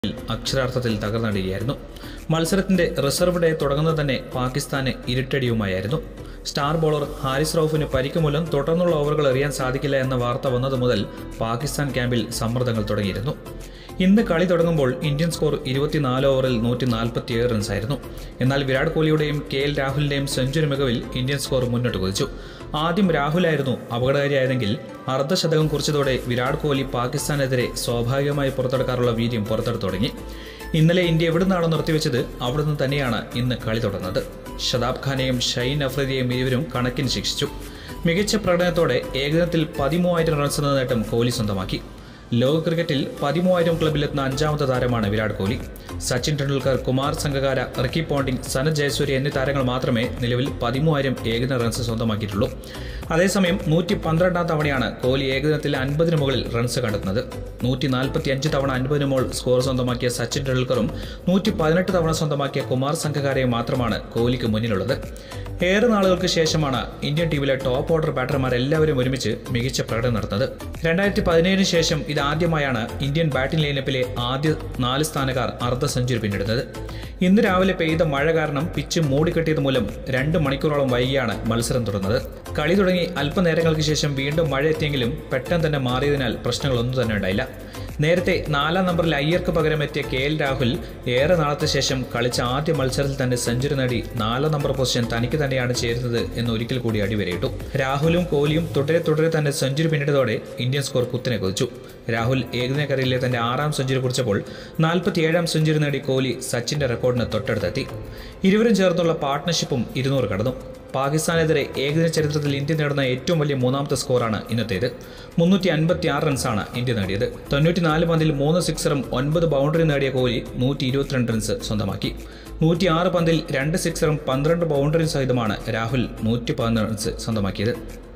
അക്ഷരാർത്ഥത്തിൽ തകർന്നടിയായിരുന്നു മത്സരത്തിന്റെ reserve day തുടങ്ങുന്നത് തന്നെ പാകിസ്ഥാന് ഇരുട്ടടിയുമായിരുന്നു സ്റ്റാർ ബോളർ ഹാരിസ് റൌഫിന് പരിക്ക് മൂലം തുടർന്നുള്ള ഓവറുകൾ എറിയാൻ സാധിക്കില്ല എന്ന വാർത്ത വന്നതു മുതൽ പാകിസ്ഥാൻ ക്യാമ്പിൽ സമ്മർദ്ദങ്ങൾ തുടങ്ങിയിരുന്നു ഇന്ന് കളി തുടങ്ങുമ്പോൾ ഇന്ത്യൻ സ്കോർ ഇരുപത്തിനാല് ഓവറിൽ നൂറ്റി നാൽപ്പത്തിയേഴ് റൺസായിരുന്നു എന്നാൽ വിരാട് കോഹ്ലിയുടെയും കെ എൽ രാഹുലിന്റെയും സെഞ്ചുറി മികവിൽ ഇന്ത്യൻ സ്കോർ മുന്നോട്ട് കുതിച്ചു ആദ്യം രാഹുലായിരുന്നു അപകടകാരിയായതെങ്കിൽ അർദ്ധശതകം കുറിച്ചതോടെ വിരാട് കോഹ്ലി പാകിസ്ഥാനെതിരെ സ്വാഭാവികമായി പുറത്തെടുക്കാറുള്ള വീര്യം പുറത്തെടുത്തു തുടങ്ങി ഇന്നലെ ഇന്ത്യ എവിടുന്നാണോ നിർത്തിവെച്ചത് അവിടുന്ന് തന്നെയാണ് ഇന്ന് കളി തുടർന്നത് ഷതാബ് ഖാനെയും ഷൈൻ അഫ്രീദിയെയും ഇരുവരും കണക്കിന് ശിക്ഷിച്ചു മികച്ച പ്രകടനത്തോടെ ഏകദിനത്തിൽ പതിമൂവായിരം റൺസ് എന്ന നേട്ടം കോഹ്ലി സ്വന്തമാക്കി ലോക ക്രിക്കറ്റിൽ പതിമൂവായിരം ക്ലബിലെത്തുന്ന അഞ്ചാമത്തെ താരമാണ് വിരാട് കോഹ്ലി സച്ചിൻ ടെണ്ടുൽക്കർ കുമാർ സംഗകാര റിക്കി പോണ്ടിംഗ് സനത് ജയസൂര്യ എന്നീ താരങ്ങൾ മാത്രമേ നിലവിൽ പതിമൂവായിരം ഏകദിന റൺസ് സ്വന്തമാക്കിയിട്ടുള്ളൂ അതേസമയം നൂറ്റി പന്ത്രണ്ടാം തവണയാണ് കോഹ്ലി ഏകദിനത്തിൽ അൻപതിന് മുകളിൽ റൺസ് കണ്ടെത്തുന്നത് നൂറ്റി നാൽപ്പത്തി അഞ്ച് തവണ അൻപതിന് മുകൾ സ്കോർ സ്വന്തമാക്കിയ സച്ചിൻ ടെണ്ടുൽക്കറും നൂറ്റി പതിനെട്ട് തവണ സ്വന്തമാക്കിയ കുമാർ സംഘകാരയും മാത്രമാണ് കോഹ്ലിക്ക് മുന്നിലുള്ളത് ഏറെ നാളുകൾക്ക് ശേഷമാണ് ഇന്ത്യൻ ടീമിലെ ടോപ്പ് ഓർഡർ ബാറ്റർമാരെല്ലാവരും ഒരുമിച്ച് മികച്ച പ്രകടനം നടത്തുന്നത് രണ്ടായിരത്തി പതിനേഴിന് ശേഷം ഇതാദ്യമായാണ് ഇന്ത്യൻ ബാറ്റിംഗ് ലൈനപ്പിലെ ആദ്യ നാല് സ്ഥാനക്കാർ അർദ്ധ സെഞ്ചുറി പിന്നിടുന്നത് ഇന്ന് രാവിലെ പെയ്ത മഴ കാരണം പിച്ച് മൂടിക്കെട്ടിയത് മൂലം രണ്ട് മണിക്കൂറോളം വൈകിയാണ് മത്സരം തുടർന്നത് കളി തുടങ്ങി അല്പനേരങ്ങൾക്ക് ശേഷം വീണ്ടും മഴ എത്തിയെങ്കിലും പെട്ടെന്ന് തന്നെ മാറിയതിനാൽ പ്രശ്നങ്ങളൊന്നും തന്നെ ഉണ്ടായില്ല നേരത്തെ നാലാം നമ്പറിൽ അയ്യർക്ക് പകരം എത്തിയ കെ എൽ രാഹുൽ ഏറെ നാളത്തെ ശേഷം കളിച്ച ആദ്യ മത്സരത്തിൽ തന്നെ സെഞ്ചുറി നേടി നാലാം നമ്പർ പൊസിഷൻ തനിക്ക് തന്നെയാണ് ചേരുന്നത് എന്ന് ഒരിക്കൽ കൂടി അടിവരയിട്ടു രാഹുലും കോഹ്ലിയും തുടരെ തുടരെ തന്നെ സെഞ്ചുറി പിന്നിട്ടതോടെ ഇന്ത്യൻ സ്കോർ കുത്തിനെ കുതിച്ചു രാഹുൽ ഏകദിന കരിയറിലെ തന്റെ ആറാം സെഞ്ചുറി കുറിച്ചപ്പോൾ നാൽപ്പത്തിയേഴാം സെഞ്ചുറി നേടി കോഹ്ലി സച്ചിന്റെ റെക്കോർഡിന് തൊട്ടടുത്തെത്തി ഇരുവരും ചേർന്നുള്ള പാർട്ട്ണർഷിപ്പും ഇരുന്നൂറ് കടന്നു പാകിസ്ഥാനെതിരെ ഏകദിന ചരിത്രത്തിൽ ഇന്ത്യ നേടുന്ന ഏറ്റവും വലിയ മൂന്നാമത്തെ സ്കോറാണ് ഇന്നത്തേത് മുന്നൂറ്റി അൻപത്തി ആറ് റൺസാണ് ഇന്ത്യ നേടിയത് തൊണ്ണൂറ്റിനാല് പന്തിൽ മൂന്ന് സിക്സറും ഒൻപത് ബൗണ്ടറി നേടിയ കോഹ്ലി നൂറ്റി ഇരുപത്തിരണ്ട് റൺസ് സ്വന്തമാക്കി നൂറ്റി ആറ് പന്തിൽ രണ്ട് സിക്സറും പന്ത്രണ്ട് ബൗണ്ടറിയും സഹിതമാണ് രാഹുൽ നൂറ്റി പതിനൊന്ന് റൺസ് സ്വന്തമാക്കിയത്